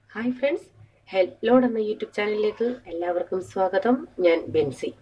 hi friends ഹെൽലോഡ് എന്ന YouTube ചാനലിലേക്ക് എല്ലാവർക്കും സ്വാഗതം ഞാൻ ബെൻസി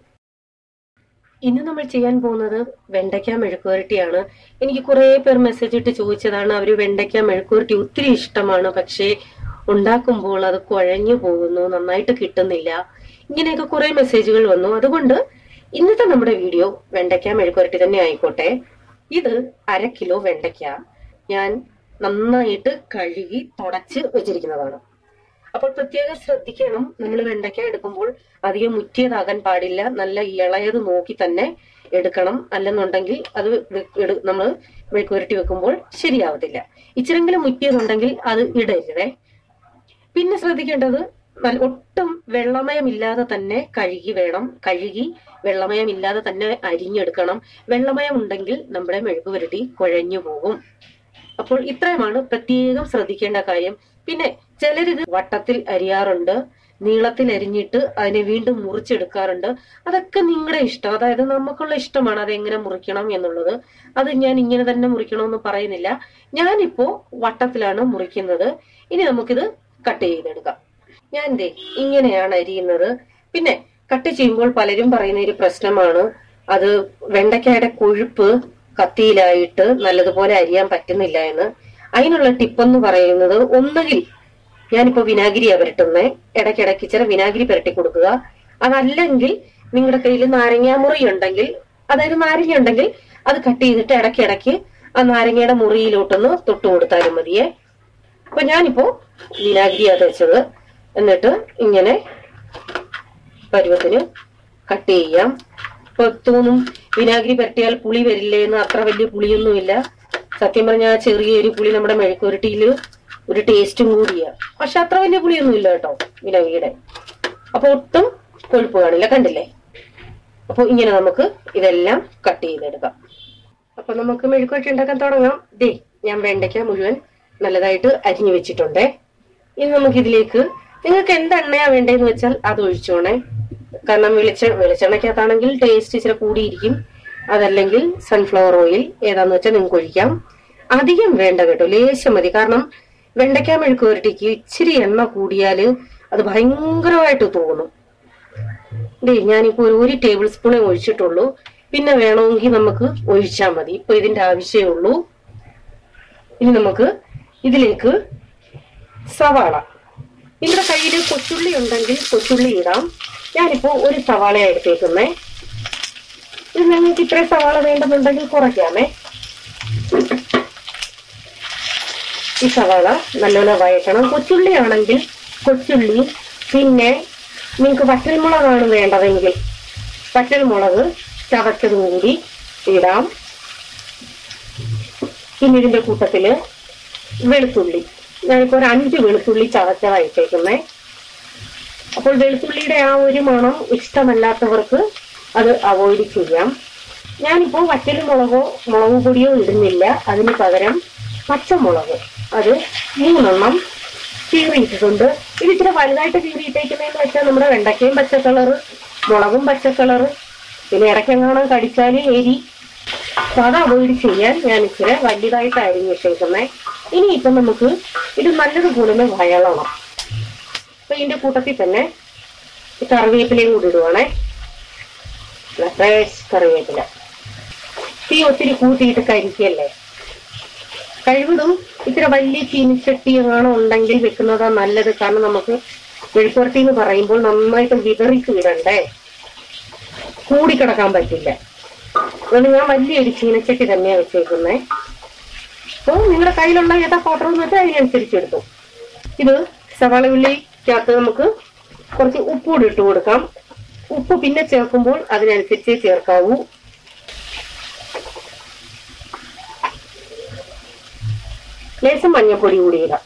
ഇന്ന് നമ്മൾ ചെയ്യാൻ പോകുന്നത് വെണ്ടയ്ക്ക മെഴുക്കുവരട്ടിയാണ് എനിക്ക് കുറേ പേർ മെസ്സേജ് ഇട്ട് ചോദിച്ചതാണ് അവർ വെണ്ടയ്ക്ക മെഴുക്കുവരട്ടി ഒത്തിരി ഇഷ്ടമാണ് പക്ഷേ ഉണ്ടാക്കുമ്പോൾ അത് കുഴഞ്ഞു പോകുന്നു നന്നായിട്ട് കിട്ടുന്നില്ല ഇങ്ങനെയൊക്കെ കുറേ മെസ്സേജുകൾ വന്നു അതുകൊണ്ട് ഇന്നത്തെ നമ്മുടെ വീഡിയോ വെണ്ടയ്ക്ക മെഴുക്കുവരട്ടി തന്നെ ആയിക്കോട്ടെ ഇത് അര കിലോ വെണ്ടയ്ക്ക ഞാൻ നന്നായിട്ട് കഴുകി തുടച്ച് വെച്ചിരിക്കുന്നതാണ് അപ്പോൾ പ്രത്യേകം ശ്രദ്ധിക്കണം നമ്മൾ വെണ്ടയ്ക്ക എടുക്കുമ്പോൾ അധികം മുറ്റിയതാകാൻ പാടില്ല നല്ല ഇളയത് നോക്കി തന്നെ എടുക്കണം അല്ലെന്നുണ്ടെങ്കിൽ അത് നമ്മൾ മെഴുക്കുരട്ടി വെക്കുമ്പോൾ ശരിയാവത്തില്ല ഇച്ചിരെങ്കിലും മുറ്റിയതുണ്ടെങ്കിൽ അത് ഇടരുതേ പിന്നെ ശ്രദ്ധിക്കേണ്ടത് നല്ല- ഒട്ടും വെള്ളമയമില്ലാതെ തന്നെ കഴുകി വേണം കഴുകി വെള്ളമയമില്ലാതെ തന്നെ അരിഞ്ഞെടുക്കണം വെള്ളമയം ഉണ്ടെങ്കിൽ നമ്മുടെ മെഴുകുപുരട്ടി കുഴഞ്ഞു പോകും അപ്പോൾ ഇത്രയുമാണ് പ്രത്യേകം ശ്രദ്ധിക്കേണ്ട കാര്യം പിന്നെ ചിലരിത് വട്ടത്തിൽ അരിയാറുണ്ട് നീളത്തിൽ അരിഞ്ഞിട്ട് അതിനെ വീണ്ടും മുറിച്ചെടുക്കാറുണ്ട് അതൊക്കെ നിങ്ങളുടെ ഇഷ്ടം അതായത് നമുക്കുള്ള ഇഷ്ടമാണ് അത് എങ്ങനെ മുറിക്കണം എന്നുള്ളത് അത് ഞാൻ ഇങ്ങനെ തന്നെ മുറിക്കണമെന്ന് പറയുന്നില്ല ഞാനിപ്പോ വട്ടത്തിലാണ് മുറിക്കുന്നത് ഇനി നമുക്കിത് കട്ട് ചെയ്തെടുക്കാം ഞാൻ ദേ ഇങ്ങനെയാണ് അരിയുന്നത് പിന്നെ കട്ട് ചെയ്യുമ്പോൾ പലരും പറയുന്ന ഒരു പ്രശ്നമാണ് അത് വെണ്ടയ്ക്കയുടെ കൊഴുപ്പ് കത്തിയിലായിട്ട് നല്ലതുപോലെ അരിയാൻ പറ്റുന്നില്ല എന്ന് അതിനുള്ള ടിപ്പ് എന്ന് പറയുന്നത് ഒന്നുകിൽ ഞാനിപ്പോ വിനാഗിരിയാ പുരട്ടുന്നേ ഇടയ്ക്കിടയ്ക്ക് ഇച്ചിരി വിനാഗിരി പുരട്ടി കൊടുക്കുക അതല്ലെങ്കിൽ നിങ്ങളുടെ കയ്യിൽ നാരങ്ങാ മുറി ഉണ്ടെങ്കിൽ അതായത് നാരങ്ങ ഉണ്ടെങ്കിൽ അത് കട്ട് ചെയ്തിട്ട് ഇടയ്ക്കിടയ്ക്ക് ആ നാരങ്ങയുടെ മുറിയിലോട്ടൊന്ന് തൊട്ട് കൊടുത്താലും മതിയേ അപ്പൊ ഞാനിപ്പോ വിനാഗിരിയാ തേച്ചത് എന്നിട്ട് ഇങ്ങനെ പരുവത്തിന് കട്ട് ചെയ്യാം ഇപ്പൊ തോന്നും വിനാഗിരി പുരട്ടിയാൽ പുളി വരില്ലേ എന്ന് അത്ര വലിയ പുളിയൊന്നുമില്ല സത്യം പറഞ്ഞാൽ ചെറിയൊരു പുളി നമ്മുടെ മെഴുക്കുരുട്ടിയിൽ ഒരു ടേസ്റ്റും കൂടിയാ പക്ഷെ അത്ര വലിയ പുളിയൊന്നും ഇല്ല കേട്ടോ വിനാഗിരിയുടെ അപ്പൊ ഒട്ടും കൊഴുപ്പ് കാണില്ല കണ്ടില്ലേ അപ്പൊ ഇങ്ങനെ നമുക്ക് ഇതെല്ലാം കട്ട് ചെയ്തെടുക്കാം അപ്പൊ നമുക്ക് മെഴുക്കുവരട്ടി ഉണ്ടാക്കാൻ തുടങ്ങാം ദേ ഞാൻ വെണ്ടയ്ക്ക മുഴുവൻ നല്ലതായിട്ട് അരിഞ്ഞു വെച്ചിട്ടുണ്ടേ ഇനി നമുക്ക് ഇതിലേക്ക് നിങ്ങൾക്ക് എന്ത് എണ്ണയാ വേണ്ടതെന്ന് വെച്ചാൽ അത് ഒഴിച്ചോണേ കാരണം വെളിച്ച വെളിച്ചെണ്ണയ്ക്കകത്താണെങ്കിൽ ടേസ്റ്റ് ഇച്ചിരി കൂടിയിരിക്കും അതല്ലെങ്കിൽ സൺഫ്ലവർ ഓയിൽ ഏതാന്ന് വെച്ചാൽ നിങ്ങൾക്ക് ഒഴിക്കാം അധികം വേണ്ട കേട്ടോ ലേശം മതി കാരണം വെണ്ടയ്ക്ക മെഴുക്ക് പുരട്ടിക്ക് ഇച്ചിരി എണ്ണ കൂടിയാൽ അത് ഭയങ്കരമായിട്ട് തോന്നും ദേ ഞാനിപ്പോ ഒരു ഒരു ടേബിൾ സ്പൂണേ ഒഴിച്ചിട്ടുള്ളൂ പിന്നെ വേണമെങ്കിൽ നമുക്ക് ഒഴിച്ചാൽ മതി ഇപ്പൊ ഇതിന്റെ ആവശ്യമേ ഉള്ളൂ ഇനി നമുക്ക് ഇതിലേക്ക് സവാള നിങ്ങളുടെ കയ്യിൽ കൊച്ചുള്ളി ഉണ്ടെങ്കിൽ കൊച്ചുള്ളി ഇടാം ഞാനിപ്പോ ഒരു സവാള എടുത്തേക്കുന്നേ ഇത് നിങ്ങൾക്ക് ഇത്രയും സവാള വേണ്ടെന്നുണ്ടെങ്കിൽ കുറയ്ക്കാമേ ഈ സവാള നല്ലോണം വഴറ്റണം കൊച്ചുള്ളി ആണെങ്കിൽ കൊച്ചുള്ളി പിന്നെ നിങ്ങൾക്ക് വറ്റൽമുളകാണ് വേണ്ടതെങ്കിൽ വറ്റൽമുളക് ചതച്ചതും കൂടി ഇടാം പിന്നെ ഇതിന്റെ കൂട്ടത്തില് വെളുത്തുള്ളി ഞാനിപ്പോ ഒരു അഞ്ച് വെളുത്തുള്ളി ചതച്ചതായിട്ടേക്കുന്നേ അപ്പോൾ വെളുത്തുള്ളിയുടെ ആ ഒരു മണം ഇഷ്ടമല്ലാത്തവർക്ക് അത് അവോയ്ഡ് ചെയ്യാം ഞാനിപ്പോ വറ്റൽ മുളകോ മുളക് പൊടിയോ ഇടുന്നില്ല അതിന് പകരം പച്ചമുളക് അത് മൂന്നെണ്ണം കീറിയിട്ടിട്ടുണ്ട് ഇത് ഇച്ചിരി വലുതായിട്ട് കീറിയിട്ടേക്കുന്നതെന്ന് വെച്ചാൽ നമ്മുടെ വെണ്ടയ്ക്കയും പച്ച കളറ് മുളകും പച്ച കളറ് പിന്നെ ഇടയ്ക്കെങ്ങാണം കടിച്ചാല് എരി അപ്പൊ അത് അവോയ്ഡ് ചെയ്യാൻ ഞാൻ ഇച്ചിരി വലുതായിട്ട് അരിഞ്ഞ് വെച്ചേക്കുന്നേ ഇനി ഇപ്പൊ നമുക്ക് ഇത് നല്ലതുപോലെ ഒന്ന് വയളണം അപ്പൊ ഇതിന്റെ കൂട്ടത്തിൽ തന്നെ ഈ കറിവേപ്പിലയും കൂടി ഇടുവാണേ ഫ്രഷ് കറിവേപ്പില തീ ഒത്തിരി കൂട്ടിയിട്ട് കരിക്കല്ലേ കഴിവതും ഇത്ര വലിയ ചീനിച്ചട്ടി എങ്ങാണോ ഉണ്ടെങ്കിൽ വെക്കുന്നതാ നല്ലത് കാരണം നമുക്ക് മെഴുക്കുവരട്ടി എന്ന് പറയുമ്പോൾ നന്നായിട്ട് വിതറിച്ച് വിടണ്ടേ കൂടിക്കിടക്കാൻ പറ്റില്ല അതുകൊണ്ട് ഞാൻ വലിയൊരു ചീനച്ചട്ടി തന്നെയാണ് വെച്ചേക്കുന്നേ അപ്പോൾ നിങ്ങളുടെ കയ്യിലുള്ള ഏതാ പാത്രം എന്ന് വെച്ചാൽ അതിനനുസരിച്ച് എടുത്തു ഇത് സവാള ഉള്ളിക്കകത്ത് നമുക്ക് കുറച്ച് ഉപ്പ് കൂടി ഇട്ട് കൊടുക്കാം ഉപ്പ് പിന്നെ ചേർക്കുമ്പോൾ അതിനനുസരിച്ച് ചേർക്കാവൂ ലേശം മഞ്ഞപ്പൊടി കൂടി ഇടാം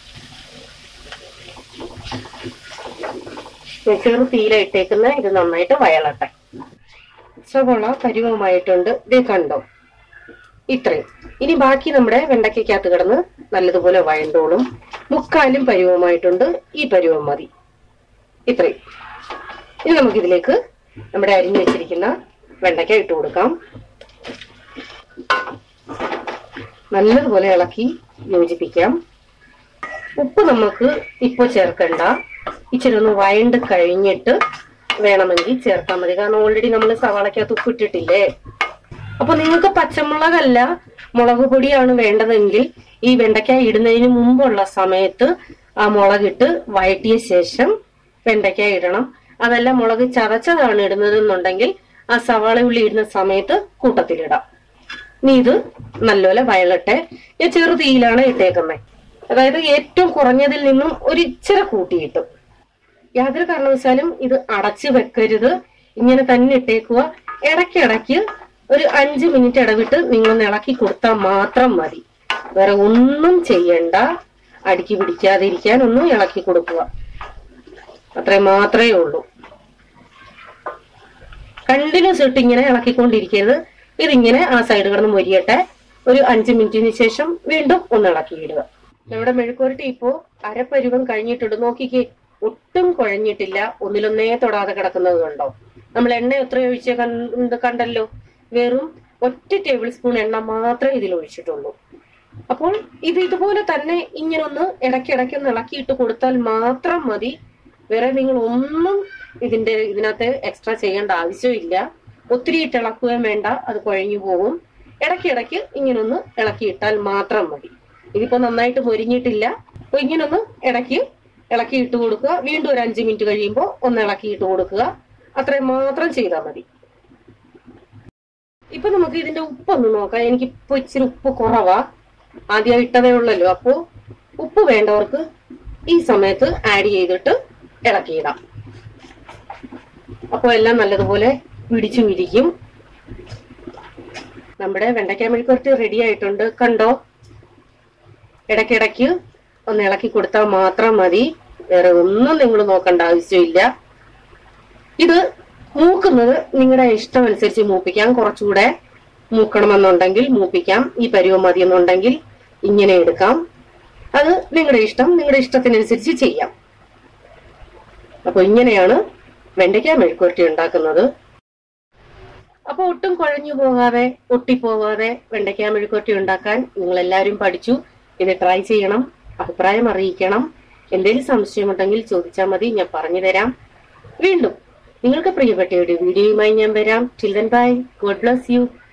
ഞാൻ ചെറു തീയില ഇട്ടേക്കുന്ന ഇത് നന്നായിട്ട് വയളട്ടെ സവോള പരുവമായിട്ടുണ്ട് ഇത് കണ്ടോ ഇത്രയും ഇനി ബാക്കി നമ്മുടെ വെണ്ടയ്ക്കകത്ത് കിടന്ന് നല്ലതുപോലെ വഴണ്ടോളും മുക്കാലും പരുവമായിട്ടുണ്ട് ഈ പരുവം മതി ഇത്രയും ഇനി നമുക്കിതിലേക്ക് നമ്മുടെ അരിഞ്ഞു വെച്ചിരിക്കുന്ന വെണ്ടയ്ക്ക ഇട്ട് കൊടുക്കാം നല്ലതുപോലെ ഇളക്കി യോജിപ്പിക്കാം ഉപ്പ് നമുക്ക് ഇപ്പൊ ചേർക്കണ്ട ഇച്ചിരി ഒന്ന് വഴണ്ട് കഴിഞ്ഞിട്ട് വേണമെങ്കിൽ ചേർത്താൽ മതി കാരണം ഓൾറെഡി നമ്മൾ സവാളക്കകത്ത് ഉപ്പ് ഇട്ടിട്ടില്ലേ അപ്പൊ നിങ്ങൾക്ക് പച്ചമുളകല്ല മുളക് പൊടിയാണ് വേണ്ടതെങ്കിൽ ഈ വെണ്ടയ്ക്ക ഇടുന്നതിന് മുമ്പുള്ള സമയത്ത് ആ മുളകിട്ട് വഴറ്റിയ ശേഷം വെണ്ടയ്ക്ക ഇടണം അതല്ല മുളക് ചതച്ചതാണ് ഇടുന്നത് എന്നുണ്ടെങ്കിൽ ആ സവാള ഉള്ളി ഇടുന്ന സമയത്ത് കൂട്ടത്തിലിടാം ഇനി ഇത് നല്ലപോലെ വയലട്ടെ ഞാൻ ചെറു തീയിലാണ് ഇട്ടേക്കുന്നത് അതായത് ഏറ്റവും കുറഞ്ഞതിൽ നിന്നും ഒരു ഇച്ചിരി കൂട്ടിയിട്ടു യാതൊരു കാരണവശാലും ഇത് അടച്ചു വെക്കരുത് ഇങ്ങനെ തന്നെ ഇട്ടേക്കുക ഇടയ്ക്കിടയ്ക്ക് ഒരു അഞ്ച് മിനിറ്റ് ഇടവിട്ട് നിങ്ങൾ ഇളക്കി കൊടുത്താൽ മാത്രം മതി വേറെ ഒന്നും ചെയ്യണ്ട അടുക്കി പിടിക്കാതിരിക്കാൻ ഒന്നും ഇളക്കി കൊടുക്കുക അത്രേ മാത്രമേ ഉള്ളൂ കണ്ടിന്യൂസ് ഇട്ട് ഇങ്ങനെ ഇളക്കിക്കൊണ്ടിരിക്കരുത് ഇതിങ്ങനെ ആ സൈഡ് കിടന്ന് മൊരിയട്ടെ ഒരു അഞ്ച് മിനിറ്റിന് ശേഷം വീണ്ടും ഒന്ന് ഇളക്കിയിടുക നമ്മുടെ മെഴുക്കുരട്ടി ഇപ്പോ അരപ്പരുവം കഴിഞ്ഞിട്ടുണ്ട് നോക്കിക്കേ ഒട്ടും കുഴഞ്ഞിട്ടില്ല ഒന്നിലൊന്നേ തൊടാതെ കിടക്കുന്നത് കണ്ടോ നമ്മൾ എണ്ണ എത്ര ഒഴിച്ച കണ്ട് കണ്ടല്ലോ വെറും ഒറ്റ ടേബിൾ സ്പൂൺ എണ്ണ മാത്രമേ ഇതിൽ ഒഴിച്ചിട്ടുള്ളൂ അപ്പോൾ ഇത് ഇതുപോലെ തന്നെ ഇങ്ങനെ ഒന്ന് ഇടയ്ക്കിടയ്ക്ക് ഒന്ന് ഇളക്കിയിട്ട് കൊടുത്താൽ മാത്രം മതി വേറെ നിങ്ങൾ ഒന്നും ഇതിന്റെ ഇതിനകത്ത് എക്സ്ട്രാ ചെയ്യേണ്ട ആവശ്യമില്ല ഒത്തിരി ഇട്ട് ഇളക്കുകയും വേണ്ട അത് കുഴഞ്ഞു പോകും ഇടയ്ക്കിടയ്ക്ക് ഇങ്ങനെ ഒന്ന് ഇളക്കിയിട്ടാൽ മാത്രം മതി ഇതിപ്പോ നന്നായിട്ട് മൊരിഞ്ഞിട്ടില്ല അപ്പൊ ഇങ്ങനെ ഒന്ന് ഇടയ്ക്ക് ഇളക്കി ഇട്ട് കൊടുക്കുക വീണ്ടും ഒരു അഞ്ച് മിനിറ്റ് കഴിയുമ്പോൾ ഒന്ന് ഇളക്കി ഇട്ട് കൊടുക്കുക അത്രയും മാത്രം ചെയ്താൽ മതി ഇപ്പൊ നമുക്ക് ഇതിന്റെ ഉപ്പൊന്ന് നോക്കാം എനിക്ക് ഇപ്പൊ ഇച്ചിരി ഉപ്പ് കുറവാ ആദ്യം ഇട്ടതേ ഉള്ളല്ലോ അപ്പോ ഉപ്പ് വേണ്ടവർക്ക് ഈ സമയത്ത് ആഡ് ചെയ്തിട്ട് ഇളക്കിയിടാം അപ്പോൾ എല്ലാം നല്ലതുപോലെ പിടിച്ചു ഇരിക്കും നമ്മുടെ വെണ്ടയ്ക്ക മെഴുക്കുവരട്ടി റെഡി ആയിട്ടുണ്ട് കണ്ടോ ഇടയ്ക്കിടയ്ക്ക് ഒന്ന് ഇളക്കി കൊടുത്താൽ മാത്രം മതി വേറെ ഒന്നും നിങ്ങൾ നോക്കേണ്ട ആവശ്യമില്ല ഇത് മൂക്കുന്നത് നിങ്ങളുടെ ഇഷ്ടം അനുസരിച്ച് മൂപ്പിക്കാം കുറച്ചുകൂടെ മൂക്കണമെന്നുണ്ടെങ്കിൽ മൂപ്പിക്കാം ഈ പരുവം മതി എന്നുണ്ടെങ്കിൽ ഇങ്ങനെ എടുക്കാം അത് നിങ്ങളുടെ ഇഷ്ടം നിങ്ങളുടെ ഇഷ്ടത്തിനനുസരിച്ച് ചെയ്യാം അപ്പൊ ഇങ്ങനെയാണ് വെണ്ടയ്ക്ക മെഴുക്കുവരട്ടി ഉണ്ടാക്കുന്നത് അപ്പൊ ഒട്ടും കുഴഞ്ഞു പോകാതെ ഒട്ടിപ്പോകാതെ വെണ്ടയ്ക്ക മെഴുക്കുവരട്ടി ഉണ്ടാക്കാൻ നിങ്ങൾ എല്ലാവരും പഠിച്ചു ഇത് ട്രൈ ചെയ്യണം അഭിപ്രായം അറിയിക്കണം എന്തെങ്കിലും സംശയമുണ്ടെങ്കിൽ ചോദിച്ചാൽ മതി ഞാൻ പറഞ്ഞു തരാം വീണ്ടും നിങ്ങൾക്ക് പ്രിയപ്പെട്ട ഒരു വീഡിയോയുമായി ഞാൻ വരാം children bye God bless U